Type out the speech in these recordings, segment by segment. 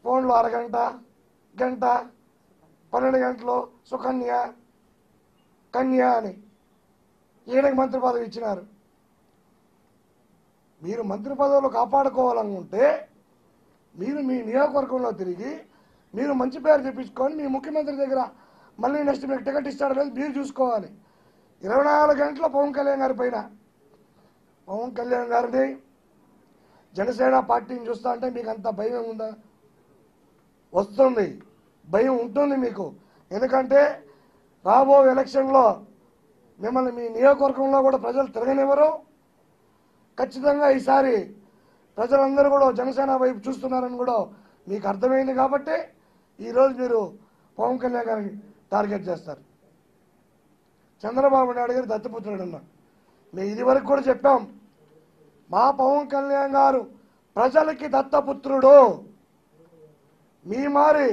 ఫోన్లో అరగంట గంట పన్నెండు గంటలు సుకన్య కన్య అని ఈయనకి మంత్రి పదవి ఇచ్చినారు మీరు మంత్రి పదవులు కాపాడుకోవాలనుకుంటే మీరు మీ నియోజకవర్గంలో తిరిగి మీరు మంచి పేరు తెప్పించుకొని మీ ముఖ్యమంత్రి దగ్గర మళ్ళీ నెక్స్ట్ మీకు టికెట్ ఇస్తాడో లేదు మీరు చూసుకోవాలి ఇరవై నాలుగు గంటల పవన్ కళ్యాణ్ గారి పైన పవన్ కళ్యాణ్ గారిని జనసేన పార్టీని చూస్తా అంటే మీకు అంత భయం ఉందా వస్తుంది భయం ఉంటుంది మీకు ఎందుకంటే రాబో ఎలక్షన్లో మిమ్మల్ని మీ నియోజకవర్గంలో కూడా ప్రజలు తిరగనివ్వరు ఖచ్చితంగా ఈసారి ప్రజలందరూ కూడా జనసేన వైపు చూస్తున్నారని కూడా మీకు అర్థమైంది కాబట్టి ఈరోజు మీరు పవన్ కళ్యాణ్ గారిని టార్గెట్ చేస్తారు చంద్రబాబు నాయుడు గారు దత్తపుత్రుడు అన్న మేము ఇది వరకు కూడా చెప్పాం మా పవన్ కళ్యాణ్ గారు ప్రజలకి దత్తపుత్రుడు మీ మారి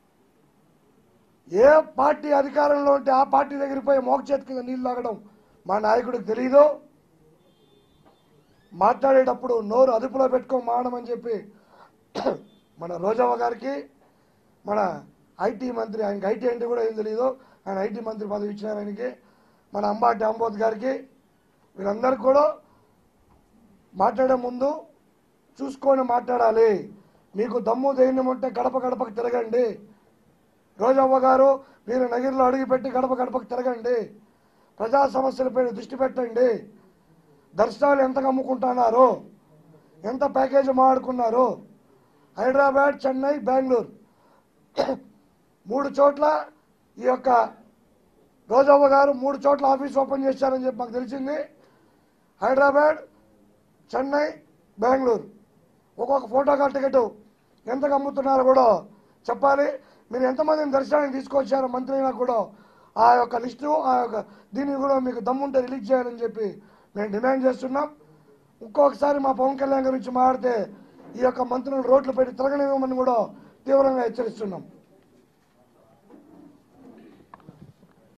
ఏ పార్టీ అధికారంలో ఉంటే ఆ పార్టీ దగ్గరికి పోయి మోక చేతి కింద నీళ్ళు తాగడం మా నాయకుడికి తెలియదు మాట్లాడేటప్పుడు నోరు అదుపులో పెట్టుకొని మాడమని చెప్పి మన రోజవ్వ గారికి మన ఐటీ మంత్రి ఆయనకి ఐటీ అంటే కూడా ఏం తెలియదు ఆయన ఐటీ మంత్రి పదవి ఇచ్చినారు ఆయనకి మన అంబాటి అంబోత్ గారికి వీళ్ళందరికీ కూడా మాట్లాడే ముందు చూసుకొని మాట్లాడాలి మీకు దమ్ము ధైర్యం ఉంటే గడప గడపకు తిరగండి రోజవ్వ గారు మీరు నగిరిలో అడుగుపెట్టి గడప గడపకు తిరగండి ప్రజా సమస్యలపై దృష్టి పెట్టండి దర్శనాలు ఎంతగా అమ్ముకుంటున్నారు ఎంత ప్యాకేజీ మాడుకున్నారు హైదరాబాద్ చెన్నై బెంగళూరు మూడు చోట్ల ఈ యొక్క రోజవ్వ గారు మూడు చోట్ల ఆఫీస్ ఓపెన్ చేశారని చెప్పి మాకు తెలిసింది హైదరాబాద్ చెన్నై బెంగళూరు ఒక్కొక్క ఫోటో టికెట్ ఎంతకు అమ్ముతున్నారో కూడా చెప్పాలి మీరు ఎంతమందిని దర్శనానికి తీసుకొచ్చారో మంత్రి అయినా కూడా ఆ యొక్క లిస్టు ఆ యొక్క దీన్ని కూడా మీకు దమ్ముంటే రిలీజ్ చేయాలని చెప్పి మేము డిమాండ్ చేస్తున్నాం ఇంకొకసారి మా పవన్ కళ్యాణ్ గురించి మాట్లాడితే ఈ యొక్క మంత్రులు రోడ్లు పెట్టి తిరగనివ్వమని కూడా తీవ్రంగా హెచ్చరిస్తున్నాం